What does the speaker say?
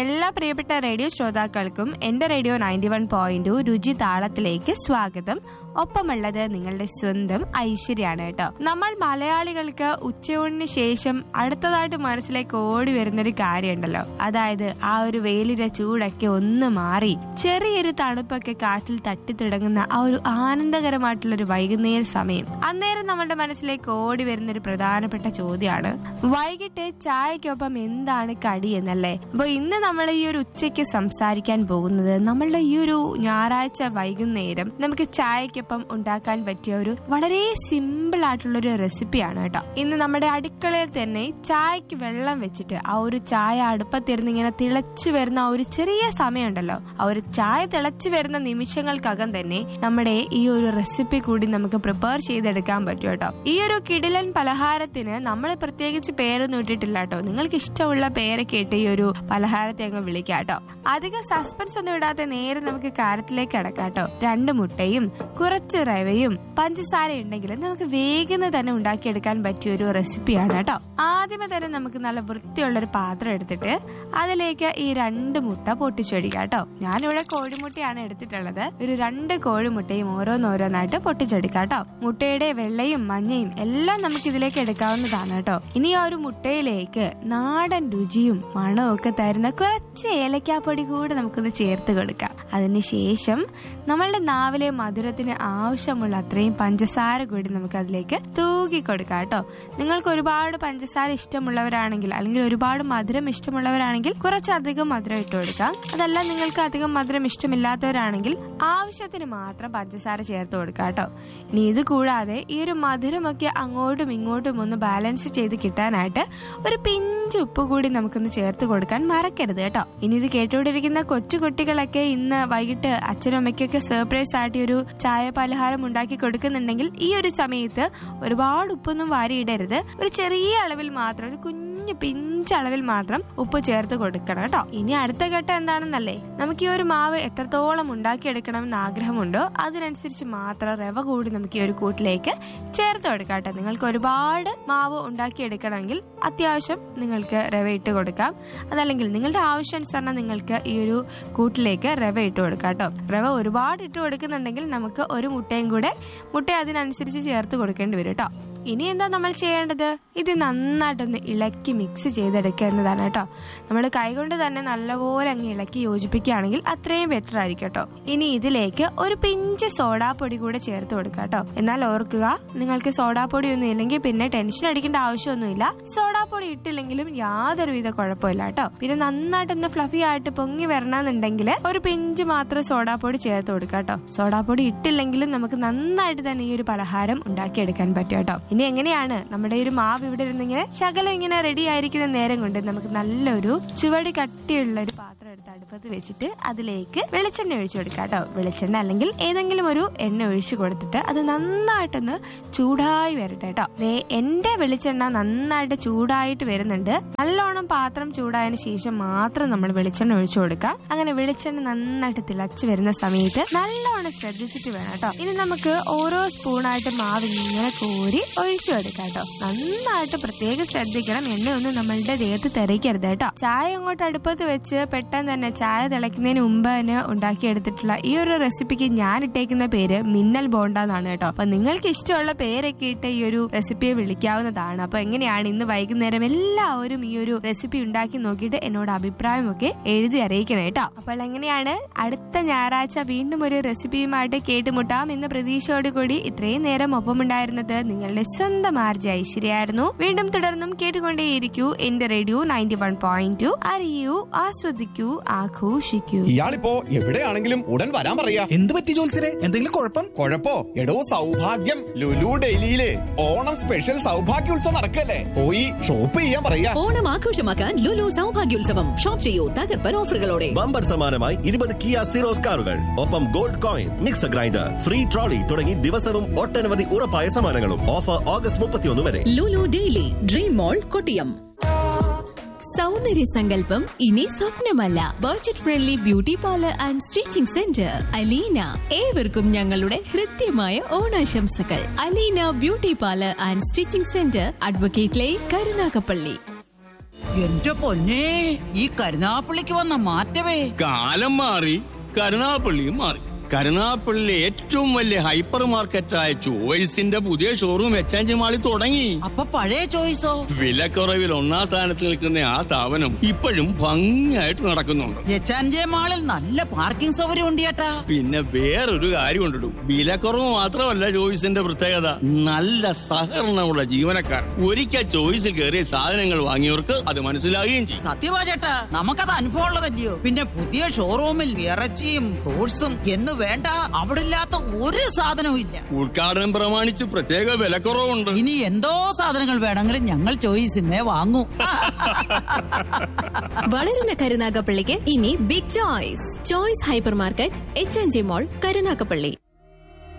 എല്ലാ പ്രിയപ്പെട്ട റേഡിയോ ശ്രോതാക്കൾക്കും എന്റെ റേഡിയോ നയൻറ്റി വൺ പോയിന്റ് രുചി താളത്തിലേക്ക് സ്വാഗതം ഒപ്പമുള്ളത് നിങ്ങളുടെ സ്വന്തം ഐശ്വര്യാണ് കേട്ടോ നമ്മൾ മലയാളികൾക്ക് ഉച്ചയൂണിന് ശേഷം അടുത്തതായിട്ട് മനസ്സിലേക്ക് ഓടി വരുന്നൊരു കാര്യമുണ്ടല്ലോ അതായത് ആ ഒരു വെയിലിന്റെ ചൂടൊക്കെ ഒന്ന് മാറി ചെറിയൊരു തണുപ്പൊക്കെ കാറ്റിൽ തട്ടിത്തുടങ്ങുന്ന ആ ഒരു ആനന്ദകരമായിട്ടുള്ള ഒരു വൈകുന്നേര സമയം അന്നേരം നമ്മുടെ മനസ്സിലേക്ക് ഓടി വരുന്ന ഒരു പ്രധാനപ്പെട്ട ചോദ്യമാണ് വൈകിട്ട് ചായക്കൊപ്പം എന്താണ് കടി എന്നല്ലേ അപ്പൊ ഇന്ന് നമ്മൾ ഈ ഒരു ഉച്ചയ്ക്ക് സംസാരിക്കാൻ പോകുന്നത് നമ്മളുടെ ഈ ഒരു ഞായറാഴ്ച വൈകുന്നേരം നമുക്ക് ചായക്കൊപ്പം ഉണ്ടാക്കാൻ പറ്റിയ ഒരു വളരെ സിമ്പിൾ ആയിട്ടുള്ള ഒരു റെസിപ്പിയാണ് കേട്ടോ ഇന്ന് നമ്മുടെ അടുക്കളയിൽ തന്നെ ചായക്ക് വെള്ളം വെച്ചിട്ട് ആ ഒരു ചായ അടുപ്പത്തിരുന്ന് ഇങ്ങനെ തിളച്ചു വരുന്ന ആ ഒരു ചെറിയ സമയമുണ്ടല്ലോ ആ ഒരു ചായ തിളച്ചു വരുന്ന നിമിഷങ്ങൾക്കകം തന്നെ നമ്മുടെ ഈ ഒരു റെസിപ്പി കൂടി നമുക്ക് പ്രിപ്പയർ ചെയ്തെടുക്കാൻ പറ്റും കേട്ടോ ഈ ഒരു കിടിലൻ പലഹാരത്തിന് നമ്മൾ പ്രത്യേകിച്ച് പേരൊന്നും ഇട്ടിട്ടില്ല കേട്ടോ നിങ്ങൾക്ക് ഇഷ്ടമുള്ള പേരൊക്കെ ഇട്ട് ഈ ഒരു പലഹാരത്തെ അങ്ങ് വിളിക്കാം കേട്ടോ അധികം സസ്പെൻസ് ഒന്നും ഇടാതെ നേരെ നമുക്ക് കാര്യത്തിലേക്ക് കടക്കാം കേട്ടോ രണ്ട് മുട്ടയും കുറച്ച് റവയും പഞ്ചസാര ഉണ്ടെങ്കിൽ നമുക്ക് വേഗം തന്നെ ഉണ്ടാക്കിയെടുക്കാൻ പറ്റിയ ഒരു റെസിപ്പിയാണ് കേട്ടോ ആദ്യമേ തന്നെ നമുക്ക് നല്ല വൃത്തിയുള്ള ഒരു പാത്രം എടുത്തിട്ട് അതിലേക്ക് ഈ രണ്ട് മുട്ട പൊട്ടിച്ചൊടിക്കാം കേട്ടോ ഞാനിവിടെ കോഴിമുട്ടയാണ് എടുത്തിട്ടുള്ളത് ഒരു രണ്ട് കോഴിമുട്ടയും ഓരോന്നോരോന്നായിട്ട് പൊട്ടിച്ചെടുക്കാം കേട്ടോ മുട്ടയുടെ വെള്ളയും മഞ്ഞയും എല്ലാം നമുക്ക് ഇതിലേക്ക് എടുക്കാവുന്നതാണ് കേട്ടോ ഇനി ആ ഒരു മുട്ടയിലേക്ക് നാടൻ രുചിയും മണവും ഒക്കെ തരുന്ന കുറച്ച് ഏലക്കാപ്പൊടി കൂടെ നമുക്കൊന്ന് ചേർത്ത് കൊടുക്കാം അതിനുശേഷം നമ്മളുടെ നാവിലെ മധുരത്തിന് ആവശ്യമുള്ള അത്രയും പഞ്ചസാര കൂടി നമുക്ക് അതിലേക്ക് തൂക്കി കൊടുക്കാം കേട്ടോ നിങ്ങൾക്ക് ഒരുപാട് പഞ്ചസാര ഇഷ്ടമുള്ളവരാണെങ്കിൽ അല്ലെങ്കിൽ ഒരുപാട് മധുരം ഇഷ്ടമുള്ളവരാണെങ്കിൽ കുറച്ചധികം മധുരം ഇട്ട് കൊടുക്കാം അതല്ല നിങ്ങൾക്ക് അധികം മധുരം ഇഷ്ടമില്ലാത്തവരാണെങ്കിൽ ആവശ്യത്തിന് മാത്രം പഞ്ചസാര ചേർത്ത് കൊടുക്കാം കേട്ടോ ഇനി ഇത് കൂടാതെ ഈ ഒരു മധുരമൊക്കെ അങ്ങോട്ടും ഇങ്ങോട്ടും ഒന്ന് ബാലൻസ് ചെയ്ത് കിട്ടാനായിട്ട് ഒരു പിഞ്ച് ഉപ്പ് കൂടി നമുക്കൊന്ന് ചേർത്ത് കൊടുക്കാൻ മറക്കരുത് കേട്ടോ ഇനി ഇത് കേട്ടുകൊണ്ടിരിക്കുന്ന കൊച്ചു കുട്ടികളൊക്കെ ഇന്ന് വൈകിട്ട് അച്ഛനും അമ്മയ്ക്കൊക്കെ സർപ്രൈസ് ആയിട്ട് ഈ ഒരു ചായ പലഹാരം ഉണ്ടാക്കി കൊടുക്കുന്നുണ്ടെങ്കിൽ ഈ ഒരു സമയത്ത് ഒരുപാട് ഉപ്പൊന്നും വാരിയിടരുത് ഒരു ചെറിയ അളവിൽ മാത്രം ഒരു കുഞ്ഞു പിഞ്ച് അളവിൽ മാത്രം ഉപ്പ് ചേർത്ത് കൊടുക്കണം കേട്ടോ ഇനി അടുത്ത ഘട്ടം എന്താണെന്നല്ലേ നമുക്ക് ഈ ഒരു മാവ് എത്രത്തോളം ഉണ്ടാക്കിയെടുക്കണമെന്ന് ആഗ്രഹമുണ്ടോ അതിനനുസരിച്ച് മാത്രം റവ കൂടി നമുക്ക് ഈ ഒരു കൂട്ടിലേക്ക് ചേർത്ത് കൊടുക്കാം കേട്ടോ നിങ്ങൾക്ക് ഒരുപാട് മാവ് ഉണ്ടാക്കിയെടുക്കണമെങ്കിൽ അത്യാവശ്യം നിങ്ങൾക്ക് റവ ഇട്ട് കൊടുക്കാം അതല്ലെങ്കിൽ നിങ്ങളുടെ ആവശ്യാനുസരണം നിങ്ങൾക്ക് ഈ ഒരു കൂട്ടിലേക്ക് റവ ഇട്ട് കൊടുക്കാം കേട്ടോ റവ ഒരുപാട് ഇട്ട് കൊടുക്കുന്നുണ്ടെങ്കിൽ നമുക്ക് ഒരു മുട്ടയും കൂടെ മുട്ട അതിനനുസരിച്ച് ചേർത്ത് കൊടുക്കേണ്ടി വരും കേട്ടോ ഇനി എന്താ നമ്മൾ ചെയ്യേണ്ടത് ഇത് നന്നായിട്ടൊന്ന് ഇളക്കി മിക്സ് ചെയ്തെടുക്കുക എന്നതാണ് കേട്ടോ നമ്മൾ കൈകൊണ്ട് തന്നെ നല്ലപോലെ അങ്ങ് ഇളക്കി യോജിപ്പിക്കുകയാണെങ്കിൽ അത്രയും ബെറ്റർ ആയിരിക്കും കേട്ടോ ഇനി ഇതിലേക്ക് ഒരു പിഞ്ച് സോഡാപ്പൊടി കൂടെ ചേർത്ത് കൊടുക്കുക കേട്ടോ എന്നാൽ ഓർക്കുക നിങ്ങൾക്ക് സോഡാപ്പൊടി ഒന്നും ഇല്ലെങ്കിൽ പിന്നെ ടെൻഷൻ അടിക്കേണ്ട ആവശ്യമൊന്നുമില്ല സോഡാപ്പൊടി ഇട്ടില്ലെങ്കിലും യാതൊരുവിധ കുഴപ്പമില്ല കേട്ടോ പിന്നെ നന്നായിട്ടൊന്ന് ഫ്ലഫി ആയിട്ട് പൊങ്ങി വരണമെന്നുണ്ടെങ്കിൽ ഒരു പിഞ്ച് മാത്രം സോഡാപ്പൊടി ചേർത്ത് കൊടുക്കുക കേട്ടോ സോഡാപ്പൊടി ഇട്ടില്ലെങ്കിലും നമുക്ക് നന്നായിട്ട് തന്നെ ഈ ഒരു പലഹാരം ഉണ്ടാക്കിയെടുക്കാൻ പറ്റും കേട്ടോ ഇനി എങ്ങനെയാണ് നമ്മുടെ ഈ ഒരു മാവ് ഇവിടെ ഇരുന്നിങ്ങനെ ശകലം ഇങ്ങനെ റെഡി ആയിരിക്കുന്ന നേരം കൊണ്ട് നമുക്ക് നല്ലൊരു ചുവടി കട്ടിയുള്ള ഒരു പാത്രം എടുത്ത് അടുപ്പത്ത് വെച്ചിട്ട് അതിലേക്ക് വെളിച്ചെണ്ണ ഒഴിച്ചു കൊടുക്കാം കേട്ടോ വെളിച്ചെണ്ണ അല്ലെങ്കിൽ ഏതെങ്കിലും ഒരു എണ്ണ ഒഴിച്ചു കൊടുത്തിട്ട് അത് നന്നായിട്ടൊന്ന് ചൂടായി വരട്ടെ കേട്ടോ ദേ എന്റെ വെളിച്ചെണ്ണ നന്നായിട്ട് ചൂടായിട്ട് വരുന്നുണ്ട് നല്ലോണം പാത്രം ചൂടായതിനു ശേഷം മാത്രം നമ്മൾ വെളിച്ചെണ്ണ ഒഴിച്ചു കൊടുക്കാം അങ്ങനെ വെളിച്ചെണ്ണ നന്നായിട്ട് തിളച്ചു വരുന്ന സമയത്ത് നല്ലോണം ശ്രദ്ധിച്ചിട്ട് വേണം കേട്ടോ ഇനി നമുക്ക് ഓരോ സ്പൂണായിട്ട് മാവ് ഇങ്ങനെ കോരി ഒഴിച്ചു കൊടുക്കാം കേട്ടോ നന്നായിട്ട് പ്രത്യേകം ശ്രദ്ധിക്കണം എണ്ണയൊന്നും നമ്മളുടെ ദേഹത്ത് തെറിക്കരുത് കേട്ടോ ചായ അങ്ങോട്ട് അടുപ്പത്ത് വെച്ച് പെട്ടെന്ന് തന്നെ ചായ തിളയ്ക്കുന്നതിന് മുമ്പ് തന്നെ ഉണ്ടാക്കിയെടുത്തിട്ടുള്ള ഈ ഒരു റെസിപ്പിക്ക് ഞാൻ ഇട്ടേക്കുന്ന പേര് മിന്നൽ ബോണ്ട എന്നാണ് കേട്ടോ അപ്പൊ നിങ്ങൾക്ക് ഇഷ്ടമുള്ള പേരൊക്കെ ഇട്ട് ഈ ഒരു റെസിപ്പിയെ വിളിക്കാവുന്നതാണ് അപ്പൊ എങ്ങനെയാണ് ഇന്ന് വൈകുന്നേരം എല്ലാവരും ഈ ഒരു റെസിപ്പി ഉണ്ടാക്കി നോക്കിയിട്ട് എന്നോട് അഭിപ്രായമൊക്കെ എഴുതി അറിയിക്കണം കേട്ടോ അപ്പോൾ എങ്ങനെയാണ് അടുത്ത ഞായറാഴ്ച വീണ്ടും ഒരു റെസിപ്പിയുമായിട്ട് കേട്ടുമുട്ടാം എന്ന പ്രതീക്ഷയോടുകൂടി ഇത്രയും നേരം ഒപ്പമുണ്ടായിരുന്നത് നിങ്ങളുടെ സ്വന്തം ആർജ ഐശ്വര്യായിരുന്നു വീണ്ടും തുടർന്നും കേട്ടുകൊണ്ടേയിരിക്കൂ എന്റെ radio ninety one point two അറിയൂ ആസ്വദിക്കൂ ആഘോഷിക്കൂ ഇയാളിപ്പോ എവിടെയാണെങ്കിലും ഉടൻ വരാൻ പറയാ എന്ത് പറ്റി ജോത്സരെ എന്തെങ്കിലും കുഴപ്പം കൊഴപ്പോ എടോ സൗഭാഗ്യം ലുലു ഡൽഹിയില് ഓണം സ്പെഷ്യൽ സൗഭാഗ്യോത്സവം നടക്കല്ലേ പോയി ഷോപ്പ് ചെയ്യാൻ പറയാ ഓണം ആഘോഷമാക്കാൻ ലുലു സൗഭാഗ്യോത്സവം ഷോപ്പ് ചെയ്യൂ തകർപ്പൻ ഓഫറുകളോടെ ബമ്പർ സമ്മാനമായി ഇരുപത് കിയ സീറോസ് കാറുകൾ ഒപ്പം gold coin mixer grinder free trolley തുടങ്ങി ദിവസവും ഒട്ടനവധി ഉറപ്പായ സമ്മാനങ്ങളും ഓഫർ ഓഗസ്റ്റ് മുപ്പത്തിയൊന്ന് വരെ Lulu daily dream mall Kottiyam സൗന്ദര്യ സങ്കല്പം ഇനി സ്വപ്നമല്ല budget friendly beauty parlour and stitching centre Aleena ഏവർക്കും ഞങ്ങളുടെ ഹൃദ്യമായ ഓണാശംസകൾ Aleena beauty parlour and stitching centre advocate line Karunagappally എന്റെ പൊന്നേ ഈ കരുനാപ്പള്ളിക്ക് വന്ന മാറ്റമേ കാലം മാറി കരുനാപ്പള്ളിയും മാറി കരുനാപ്പള്ളിയിലെ ഏറ്റവും വലിയ ഹൈപ്പർ മാർക്കറ്റായ ചോയ്സിന്റെ പുതിയ ഷോറൂം എച്ച് മാളിൽ തുടങ്ങി അപ്പൊ പഴയ ചോയ്സോ വിലക്കുറവിൽ ഒന്നാം സ്ഥാനത്ത് നിൽക്കുന്ന ആ സ്ഥാപനം ഇപ്പോഴും ഭംഗിയായിട്ട് നടക്കുന്നുണ്ട് എച്ചാൻജെ മാളിൽ നല്ല പാർക്കിംഗ് സൗകര്യം ഉണ്ട് ചേട്ടാ പിന്നെ വേറൊരു കാര്യം ഉണ്ടിടും വിലക്കുറവ് മാത്രമല്ല ചോയ്സിന്റെ പ്രത്യേകത നല്ല സഹകരണമുള്ള ജീവനക്കാർ ഒരിക്കൽ ചോയ്സിൽ കയറിയ സാധനങ്ങൾ വാങ്ങിയവർക്ക് അത് മനസ്സിലാകുകയും ചെയ്യും സത്യമാ ചേട്ടാ നമുക്കത് അനുഭവം ഉള്ളതല്ലയോ പിന്നെ പുതിയ ഷോറൂമിൽ ഇറച്ചിയും ഫ്രൂട്ട്സും എന്ന് വേണ്ട അവിടെ ഇല്ലാത്ത ഒരു സാധനവും ഇല്ല ഉദ്ഘാടനം പ്രമാണിച്ച് പ്രത്യേക വിലക്കുറവുണ്ട് ഇനി എന്തോ സാധനങ്ങൾ വേണമെങ്കിലും ഞങ്ങൾ ചോയ്സിന്നേ വാങ്ങൂ വളരുന്ന കരുനാഗപ്പള്ളിക്ക് ഇനി big choice choice hypermarket H N G mall Karunagappally